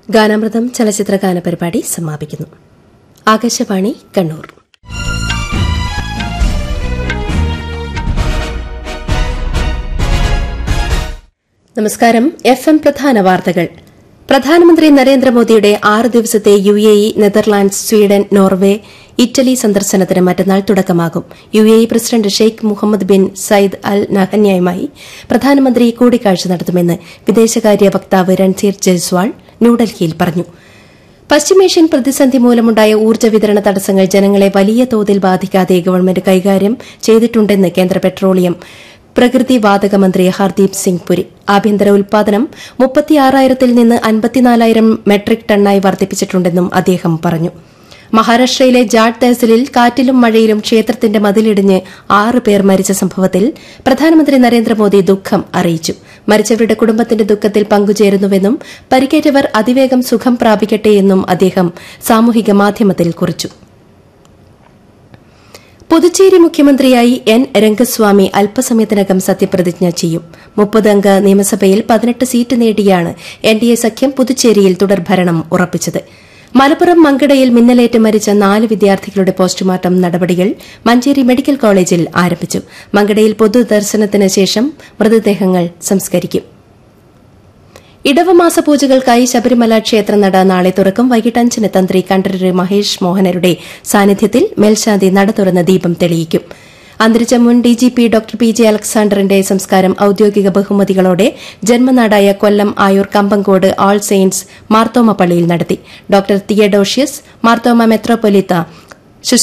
ഗാനാമൃതം ചലച്ചിത്ര ഗാന പരിപാടി സമാപിക്കുന്നു ആകാശവാണി കണ്ണൂർ നമസ്കാരം എഫ് എം പ്രധാന വാർത്തകൾ പ്രധാനമന്ത്രി നരേന്ദ്രമോദിയുടെ ആറ് ദിവസത്തെ U A E Netherlands Sweden Norway Italy സന്ദർശനത്തിന് മറ്റന്നാൾ തുടക്കമാകും U A E president Sheikh Mohammed bin Zayed Al നഹന്യയുമായി പ്രധാനമന്ത്രി കൂടിക്കാഴ്ച നടത്തുമെന്ന് വിദേശകാര്യ വക്താവ് രൺധീർ ജയ്സ്വാൾ ന്യൂഡൽഹിയിൽ പറഞ്ഞു പശ്ചിമേഷ്യൻ പ്രതിസന്ധി മൂലമുണ്ടായ ഊർജ്ജ വിതരണ തടസ്സങ്ങൾ ജനങ്ങളെ വലിയ തോതിൽ ബാധിക്കാതെ ഗവൺമെന്റ് കൈകാര്യം ചെയ്തിട്ടുണ്ടെന്ന് കേന്ദ്ര പെട്രോളിയം പ്രകൃതി വാതക മന്ത്രി ഹർദീപ് സിംഗ് പുരി ആഭ്യന്തര ഉൽപാദനം മുപ്പത്തിയാറായിരത്തിൽ നിന്ന് അൻപത്തിനാലായിരം മെട്രിക് ടണ്ണായി വർദ്ധിപ്പിച്ചിട്ടുണ്ടെന്നും അദ്ദേഹം പറഞ്ഞു മഹാരാഷ്ട്രയിലെ ജാട്ട് തഹസിലിൽ കാറ്റിലും മഴയിലും ക്ഷേത്രത്തിന്റെ മതിലിടിഞ്ഞ് ആറ് പേർ മരിച്ച സംഭവത്തിൽ പ്രധാനമന്ത്രി നരേന്ദ്രമോദി ദുഃഖം അറിയിച്ചു മരിച്ചവരുടെ കുടുംബത്തിന്റെ ദുഃഖത്തിൽ പങ്കുചേരുന്നുവെന്നും പരിക്കേറ്റവർ അതിവേഗം സുഖം പ്രാപിക്കട്ടെയെന്നും അദ്ദേഹം സാമൂഹിക മാധ്യമത്തിൽ കുറിച്ചു പുതുച്ചേരി മുഖ്യമന്ത്രിയായി എൻ രംഗസ്വാമി അല്പസമയത്തിനകം സത്യപ്രതിജ്ഞ ചെയ്യും മുപ്പത് അംഗ നിയമസഭയിൽ പതിനെട്ട് സീറ്റ് നേടിയാണ് എൻ ഡി എ സഖ്യം പുതുച്ചേരിയിൽ തുടർഭരണം ഉറപ്പിച്ചത് മലപ്പുറം മങ്കടയിൽ മിന്നലേറ്റ് മരിച്ച നാല് വിദ്യാർത്ഥികളുടെ പോസ്റ്റ്മോർട്ടം നടപടികൾ മഞ്ചേരി മെഡിക്കൽ കോളേജിൽ ആരംഭിച്ചു മങ്കടയിൽ പൊതുദർശനത്തിന് ശേഷം മൃതദേഹങ്ങൾ സംസ്കരിക്കും ഇടവമാസ പൂജകൾക്കായി ശബരിമല ക്ഷേത്രനട നാളെ തുറക്കും വൈകിട്ട് അഞ്ചിന് തന്ത്രി കണ്ഠരര് മഹേഷ് മോഹനരുടെ സാന്നിധ്യത്തിൽ മേൽശാന്തി നട തുറന്ന് ദീപം തെളിയിക്കും അന്തരിച്ച മുൻ ഡിജിപി ഡോക്ടർ പി ജെ അലക്സാണ്ടറിന്റെ സംസ്കാരം ഔദ്യോഗിക ബഹുമതികളോടെ ജന്മനാടായ കൊല്ലം ആയൂർ കമ്പങ്കോട് ആൾ സെയിന്റ്സ് മാർത്തോമ പള്ളിയിൽ നടത്തി ഡോക്ടർ തിയഡോഷ്യസ് മാർത്തോമ മെത്രോപൊലിത്ത